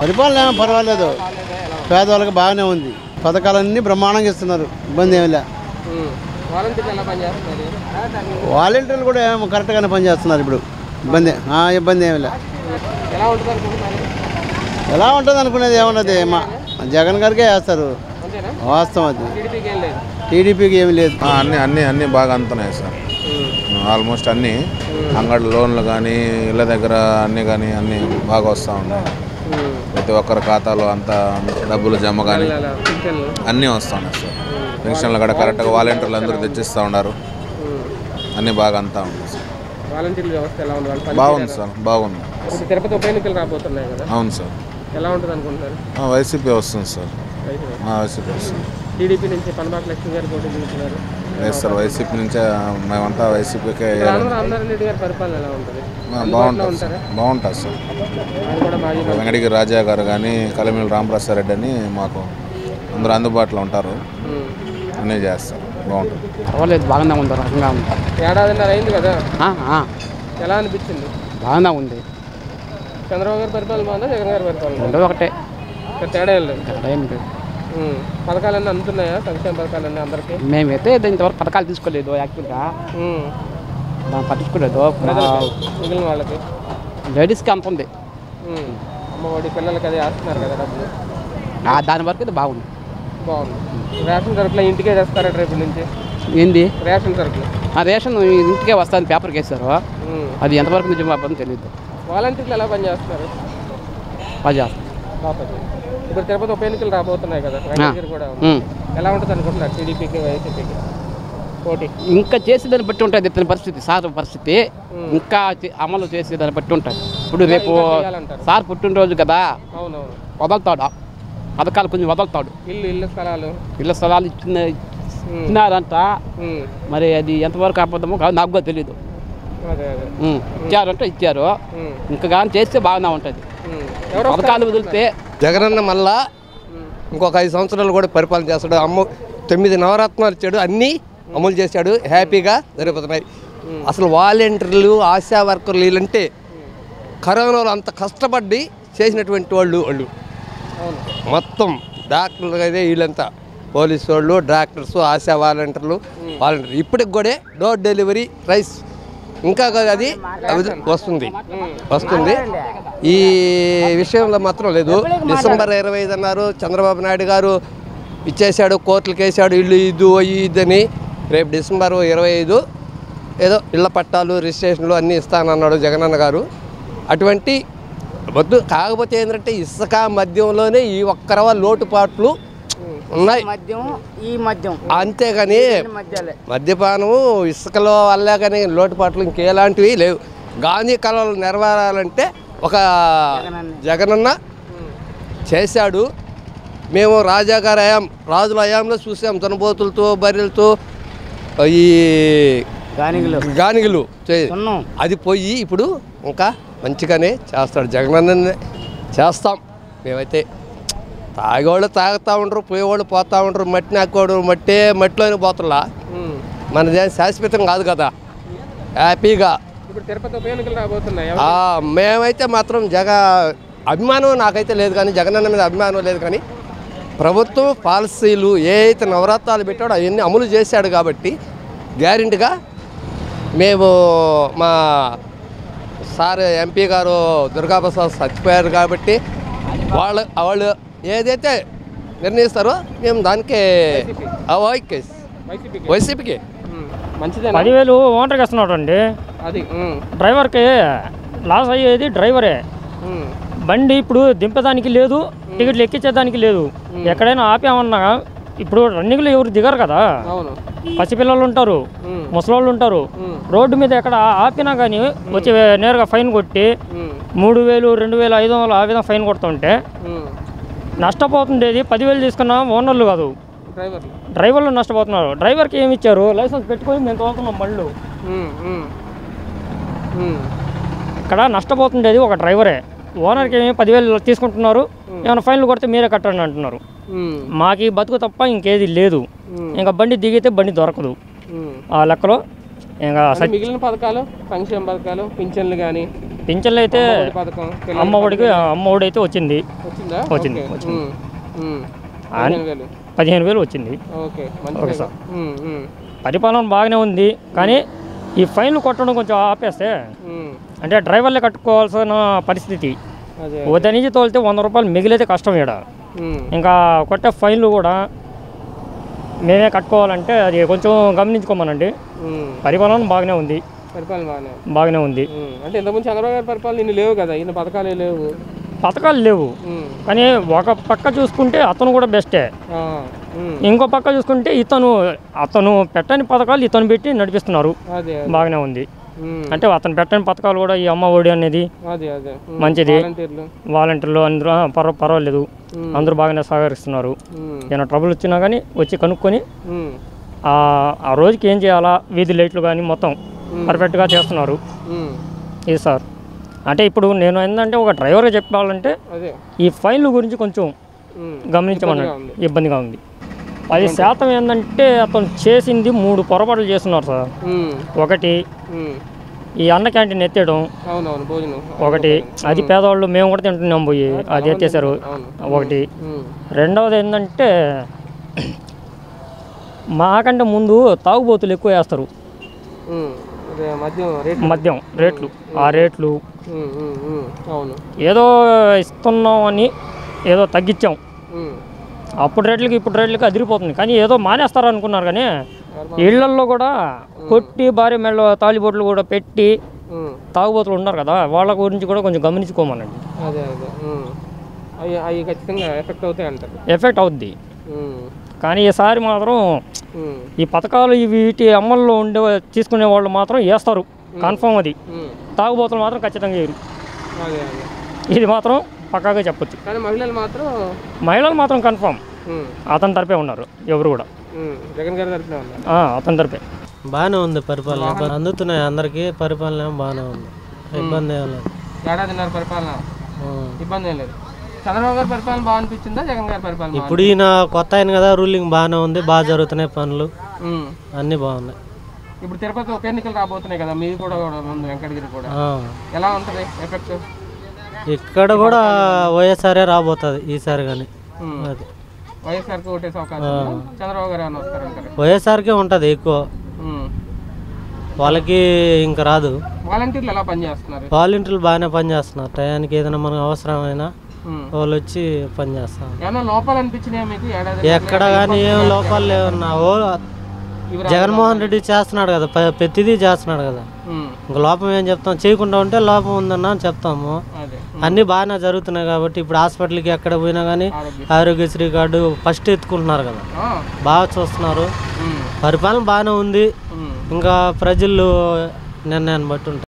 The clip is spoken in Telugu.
పరిపాలన ఏమో పర్వాలేదు పేదవాళ్ళకి బాగానే ఉంది పథకాలన్నీ బ్రహ్మాండంగా ఇస్తున్నారు ఇబ్బంది ఏమి లే వాలంటీర్లు ఎలా పనిచేస్తున్నారు వాలంటీర్లు కూడా ఏమో కరెక్ట్గానే పనిచేస్తున్నారు ఇప్పుడు ఇబ్బంది ఆ, ఇబ్బంది ఏమి లే ఎలా ఉంటుంది అనుకుంటున్నారు ఎలా ఉంటుంది అనుకునేది ఏమన్నది మా జగన్ గారికే వేస్తారు అంతేనా వాస్తవం అది టీడీపీకి ఏం లేదు టీడీపీకి ఏమి లేదు ఆ, అన్ని అన్ని అన్ని బాగా అందుతున్నాయి సార్ ఆల్మోస్ట్ అన్ని అంగడి లోన్లు కానీ ఇళ్ళ దగ్గర అన్ని కానీ అన్ని బాగా వస్తూ ఉన్నాయి ప్రతి ఒక్కరి ఖాతాలో అంత డబ్బులు జమ కానీ అలా పింఛన్లు అన్నీ వస్తున్నాయి సార్ పెన్షన్లు కూడా కరెక్ట్గా వాలంటీర్లు అందరూ తెచ్చిస్తూ ఉన్నారు అన్నీ బాగా అంతా ఉన్నాయి సార్ వాలంటీర్ల వ్యవస్థ ఎలా ఉంది వాళ్ళు పని బాగుంది సార్ బాగుంది ఇప్పుడు తిరుపతి ఉప ఎన్నికలు రాబోతున్నాయి కదా అవును సార్ ఎలా ఉంటుంది అనుకుంటున్నారు ఆ, వైసీపీ వస్తుంది సార్ వైసీపీ. ఆ, వైసీపీ వస్తుంది టీడీపీ నుంచి పనబాక లక్ష్మి గారు పోటీ దిగుతున్నారు లేదు సార్ వైసీపీ నుంచే మేమంతా వైసీపీకే ఇక్కడ ఆనంద రామనారాయణ రెడ్డి గారి పరిపాలన ఎలా ఉంటుంది బాగుంటుంది సార్ బాగుంటుంది సార్ ఆయన కూడా మాజీ మంత్రి. వెంకటగిరి రాజా గారు కానీ కలిమిల రామప్రసాద్ రెడ్డి అని మాకు అందరూ అందుబాటులో ఉంటారు ఉమ్. అన్నీ చేస్తారు బాగుంటుంది పర్వాలేదు బాగానే ఉంది రకంగా ఉంది ఏడాదిన్నర అయింది కదా ఆ, ఆ, ఎలా అనిపించింది బాగానే ఉంది చంద్రబాబు గారి పరిపాలన బాగుందా జగన్ గారి పరిపాలన బాగుందా? రెండో ఒకటే ఇక్కడ తేడా ఏం లేదు తేడా ఏం లేదు ఉమ్. పథకాలన్నీ అందుతున్నాయా సంక్షేమ పథకాలన్నీ అందరికీ మేమైతే ఇంతవరకు పథకాలు తీసుకోలేదు యాక్చువల్గా ఉమ్. దాన్ని పట్టించుకోలేదు ప్రజలకి మిగిలిన వాళ్ళకి లేడీస్కి అంత ఉంది ఉమ్. అమ్మఒడి పిల్లలకి అది వేస్తున్నారు కదా డబ్బులు ఆ, దాని వరకు అయితే బాగుంది బాగుంది రేషన్ సరుకులు ఇంటికే తెస్తారట రేపు నుంచి ఏంది రేషన్ సరుకులు ఆ రేషన్ ఇంటికే వస్తుంది పేపర్కి వేస్తారు ఉమ్. అది ఎంతవరకు నిజం అవ్వదని తెలియదు వాలంటీర్లు ఎలా పనిచేస్తున్నారు బాగా చేస్తారు బాగా పనిచేస్తున్నారు. ఇప్పుడు తిరుపతి ఉప ఎన్నికలు రాబోతున్నాయి కదా వెంకటగిరి కూడా ఉంది. ఉమ్. ఎలా ఉంటుంది అనుకుంటున్నారు టీడీపీకి వైసీపీకి పోటీ ఇంకా చేసేదాన్ని బట్టి ఉంటుంది ఇతని పరిస్థితి సార్ పరిస్థితి ఇంకా చే- అమలు చేసేదాన్ని బట్టి ఉంటుంది ఇప్పుడు రేపు ఇంకా చేయాలంటారు. సార్ పుట్టినరోజు కదా అవునవును వదులుతాడు పథకాలు కొంచెం వదులుతాడు ఇల్లు ఇల్లు స్థలాలు ఇళ్ళ స్థలాలు ఇచ్చిన ఇచ్చినారంట ఉమ్. మరి అది ఎంతవరకు అబద్ధమో కాదు నాకు కూడా తెలియదు అదే అదే ఉమ్, ఇచ్చారంటే ఇచ్చారు ఉమ్. ఇంకా కానీ చేస్తే బాగానే ఉంటుంది ఉమ్. ఎవరో పథకాలు వదిలితే జగనన్న మళ్ళా ఇంకొక ఐదు సంవత్సరాలు కూడా పరిపాలన చేస్తాడు అమ్మ తొమ్మిది నవరత్నాలు ఇచ్చాడు అన్నీ అమలు చేశాడు హ్యాపీగా జరిగిపోతున్నాయి అసలు వాలంటీర్లు ఆశా వర్కర్లు వీళ్ళంటే కరోనాలో అంత కష్టపడి చేసినటువంటి వాళ్ళు వాళ్ళు అవును మొత్తం డాక్టర్లు అయితే వీళ్ళంతా పోలీసు వాళ్ళు డాక్టర్స్ ఆశా వాలంటీర్లు వాలంటీర్ ఇప్పటికి కూడా డోర్ డెలివరీ రైస్ ఇంకా కాదు అది అది వస్తుంది వస్తుంది ఈ విషయంలో మాత్రం లేదు డిసెంబర్ ఇరవై ఐదు అన్నారు చంద్రబాబు నాయుడు గారు ఇచ్చేశాడు కోర్టులకు వేసాడు ఇల్లు ఇది ఇది అని రేపు డిసెంబర్ ఇరవై ఐదు ఏదో ఇళ్ల పట్టాలు రిజిస్ట్రేషన్లు అన్నీ ఇస్తానన్నాడు జగనన్న గారు అటువంటి వద్దు కాకపోతే ఏంటంటే ఇసుక మద్యంలోనే ఈ ఒక్కరవ లోటుపాట్లు ఉన్నాయి మద్యం ఈ మద్యం అంతేగాని మధ్యలే మద్యపానం ఇసుకలో వల్లే కానీ లోటుపాట్లు ఇంకేలాంటివి లేవు గాంధీ కళలు నెరవేరాలంటే ఒక జగనన్న చేశాడు మేము రాజాగారి అయాం రాజుల అయాంలో చూసాం దునబోతులతో బర్రెలతో ఈ గానిగులు గానిగులు చే- ఉన్నాం అది పోయి ఇప్పుడు ఇంకా మంచిగానే చేస్తాడు జగనన్న చేస్తాం మేమైతే తాగేవాళ్ళు తాగుతూ ఉండరు పోయేవాళ్ళు పోతూ ఉండరు మట్టి నాకోడు మట్టే మట్టిలోనే పోతున్నా మనదేం శాశ్వతం కాదు కదా హ్యాపీగా ఇప్పుడు తిరుపతి ఉప ఎన్నికలు రాబోతున్నాయి ఆ, మేమైతే మాత్రం జగ అభిమానం నాకైతే లేదు కానీ జగనన్న మీద అభిమానం లేదు కానీ ప్రభుత్వం పాలసీలు ఏ అయితే నవరత్నాలు పెట్టాడో అవన్నీ అమలు చేశాడు కాబట్టి గ్యారెంటీగా మేము మా సార్ ఎంపీ గారు దుర్గాప్రసాద్ చచ్చిపోయారు కాబట్టి వాళ్ళు వాళ్ళు ఏదైతే నిర్ణయిస్తారో మేము దానికే ఓకే వైసీపీకి వైసీపీకి మంచిదే పదివేలు ఓనర్కి ఇస్తున్నాడు అండి అది ఉమ్, డ్రైవర్కి లాస్ అయ్యేది డ్రైవరే ఉమ్, బండి ఇప్పుడు దింపేదానికి లేదు టికెట్లు ఎక్కించేదానికి లేదు ఎక్కడైనా ఆపామన్నా ఇప్పుడు రన్నింగ్లో ఎవరు దిగరు కదా అవును పసిపిల్లలు ఉంటారు ఉమ్, ముసలోళ్ళు ఉంటారు రోడ్డు మీద ఎక్కడ ఆపినా కానీ వచ్చి నేరుగా ఫైన్ కొట్టి ఉమ్, మూడు వేలు రెండు వేలు ఐదు వందలు ఆ విధంగా ఫైన్ కొడుతుంటే ఉమ్. నష్టపోతుండేది పదివేలు తీసుకున్న ఓనర్లు కాదు డ్రైవర్లు డ్రైవర్లు నష్టపోతున్నారు డ్రైవర్కి ఏమి ఇచ్చారు లైసెన్స్ పెట్టుకొని మేము తోలుతున్నాం బళ్ళు ఉమ్, ఉమ్, ఉమ్. ఇక్కడ నష్టపోతుండేది ఒక డ్రైవరే ఓనర్కి ఏమి పదివేలు తీసుకుంటున్నారు ఏమైనా ఫైన్లు కొడితే మీరే కట్టండి అంటున్నారు ఉమ్, మాకు ఈ బతుకు తప్ప ఇంకేది లేదు ఇంకా బండి దిగితే బండి దొరకదు ఉమ్. ఆ లెక్కలో ఇంకా అంటే మిగిలిన పథకాలు సంక్షేమ పథకాలు పింఛన్లు కానీ పింఛన్లు అయితే అమ్మఒడి పథకం పిల్లల అమ్మఒడికి అమ్మఒడి అయితే వచ్చింది వచ్చిందా వచ్చింది, ఓకే. వచ్చింది. ఉమ్, ఉమ్. ఆన్- పదిహేను వేలు పదిహేను వేలు వచ్చింది ఓకే ఓకే మంచిదే సార్. ఉమ్, ఉమ్, పరిపాలన బాగానే ఉంది కానీ ఈ ఫైన్లు కొట్టడం కొంచెం ఆపేస్తే ఉమ్. అంటే డ్రైవర్లే కట్టుకోవాల్సిన పరిస్థితి అదే ఉదయం నుంచి తోలితే వంద రూపాయలు మిగిలితే కష్టం ఇక్కడ ఉమ్, ఇంకా కొట్టే ఫైన్లు కూడా మేమే కట్టుకోవాలంటే అది కొంచెం గమనించుకోమనండి ఉమ్. పరిపాలన బాగానే ఉంది పరిపాలన బాగానే ఉంది. బాగానే ఉంది ఉమ్, అంటే ఇంతకుముందు చంద్రబాబు గారి పరిపాలన ఇన్ని లేవు కదా ఇన్ని పథకాలే లేవు పథకాలు లేవు ఉమ్, కానీ ఒక పక్క చూసుకుంటే అతను కూడా బెస్టే ఆ, ఉమ్, ఇంకో పక్క చూసుకుంటే ఇతను అతను పెట్టని పథకాలు ఇతను పెట్టి నడిపిస్తున్నారు అదే బాగానే ఉంది ఉమ్, అంటే అతను పెట్టని పథకాలు కూడా ఈ అమ్మ ఒడి అనేది అదే అదే ఉమ్, మంచిది. వాలంటీర్లు వాలంటీర్లు అందరూ ఆ, పర్వ పర్వాలేదు ఉమ్, అందరూ బాగానే సహకరిస్తున్నారు ఉమ్, ఏమైనా ట్రబుల్ వచ్చినా కానీ వచ్చి కనుక్కొని ఉమ్, ఆ ఆ రోజుకి ఏం చేయాలా వీధి లైట్లు కానీ మొత్తం పర్ఫెక్ట్గా చేస్తున్నారు ఉమ్, ఇది సార్ అంటే ఇప్పుడు నేను ఏంటంటే ఒక డ్రైవర్గా చెప్పాలంటే అదే ఈ ఫైన్ల గురించి కొంచెం ఉమ్, గమనించమన్నాడు ఉంది. ఇబ్బందిగా ఉంది పది శాతం ఏంటంటే అతను చేసింది మూడు పొరపాట్లు చేస్తున్నారు సార్ ఉమ్, ఒకటి ఉమ్, ఈ అన్న క్యాంటీన్ ఎత్తేయడం అవునవును భోజనం ఒకటి అది పేదవాళ్ళు మేము కూడా తింటున్నాం పోయి అది ఎత్తేసారు అవును ఒకటి ఉమ్, రెండవది ఏంటంటే మాకంటే ముందు తాగుబోతులు ఎక్కువ వేస్తారు ఉమ్, అదే మద్యం రేట్ మద్యం రేట్లు ఆ రేట్లు ఉమ్, ఉమ్, ఉమ్, అవును ఏదో ఇస్తున్నాం అని ఏదో తగ్గించాం ఉమ్, అప్పుడు రేట్లకి ఇప్పుడు రేట్లకి అదిరిపోతుంది కానీ ఏదో మానేస్తారు అనుకున్నారు కానీ ఇళ్లల్లో కూడా కొట్టి భార్య మెళ్ళ తాలిబొట్లు కూడా పెట్టి ఉమ్, తాగుబోతులు ఉన్నారు కదా వాళ్ళ గురించి కూడా కొంచెం గమనించుకోమనండి అదే అదే ఉమ్. అవి అవి ఖచ్చితంగా ఎఫెక్ట్ అవుతాయి అంటారు ఎఫెక్ట్ అవుద్ది ఉమ్, కానీ ఈసారి మాత్రం ఉమ్, ఈ పథకాలు ఈ వీటి అమల్లో ఉండే తీసుకునే వాళ్ళు మాత్రం వేస్తారు కన్ఫర్మ్ అది ఉమ్, తాగుబోతులు మాత్రం ఖచ్చితంగా వేయరు అదే అదే ఇది మాత్రం పక్కాగా చెప్పొచ్చు కానీ మహిళలు మాత్రం మహిళలు మాత్రం కన్ఫర్మ్ ఉమ్, అతని తరపే ఉన్నారు ఎవరు కూడా ఉమ్, జగన్ గారి తరఫున ఉన్నారు ఆ, అతని తరపే బాగానే ఉంది పరిపాలన అందుతున్నాయి అందరికీ పరిపాలన ఏమో బాగానే ఉంది ఇబ్బంది ఏం లేదు ఏడాదిన్నర పరిపాలన ఉం. ఇబ్బంది ఏం లేదు చంద్రబాబు గారి పరిపాలన బాగా అనిపించిందా జగన్ గారి పరిపాలన బాగా ఇప్పుడు ఈయన కొత్త ఆయన కదా రూలింగ్ బాగానే ఉంది బాగా జరుగుతున్నాయి పనులు ఉమ్. అన్నీ బాగున్నాయి ఇప్పుడు తిరుపతి ఉప ఎన్నికలు రాబోతున్నాయి కదా మీది కూడా కూడా ఉంది వెంకటగిరి కూడా ఆ. ఎలా ఉంటుంది ఎఫెక్ట్ ఇక్కడ కూడా వైఎస్ఆర్ఏ రాబోతుంది ఈసారి కానీ అది వైఎస్ఆర్కి ఓటేసే అవకాశం ఉందా? చంద్రబాబు గారు ఏమైనా వస్తారంటారు వైఎస్ఆర్కే ఉంటుంది ఎక్కువ ఉమ్. వాళ్ళకి ఇంకా రాదు వాలంటీర్లు ఎలా పనిచేస్తున్నారు వాలంటీర్లు బాగానే పనిచేస్తున్నారు టయానికి ఏదైనా మనకు అవసరమైనా ఉమ్. వాళ్ళు వచ్చి పనిచేస్తారు ఏమైనా లోపాలు అనిపించినాయా మీకు ఏడాది ఎక్కడ కానీ ఏం లోపాలు లేవన్నా ఓ జగన్మోహన్ రెడ్డి చేస్తున్నాడు కదా ప- ప్రతిదీ చేస్తున్నాడు కదా ఉమ్. ఇంకా లోపం ఏం చెప్తాం చేయకుండా ఉంటే లోపం ఉందన్న అని చెప్తాము అదే అన్నీ బాగానే జరుగుతున్నాయి కాబట్టి ఇప్పుడు హాస్పిటల్కి ఎక్కడ పోయినా కానీ ఆరోగ్య ఆరోగ్యశ్రీ కార్డు ఫస్ట్ ఎత్తుకుంటున్నారు కదా ఆ. బాగా చూస్తున్నారు ఉమ్. పరిపాలన బాగానే ఉంది ఉమ్. ఇంకా ప్రజలు నిర్ణయాన్ని బట్టి ఉంటుంది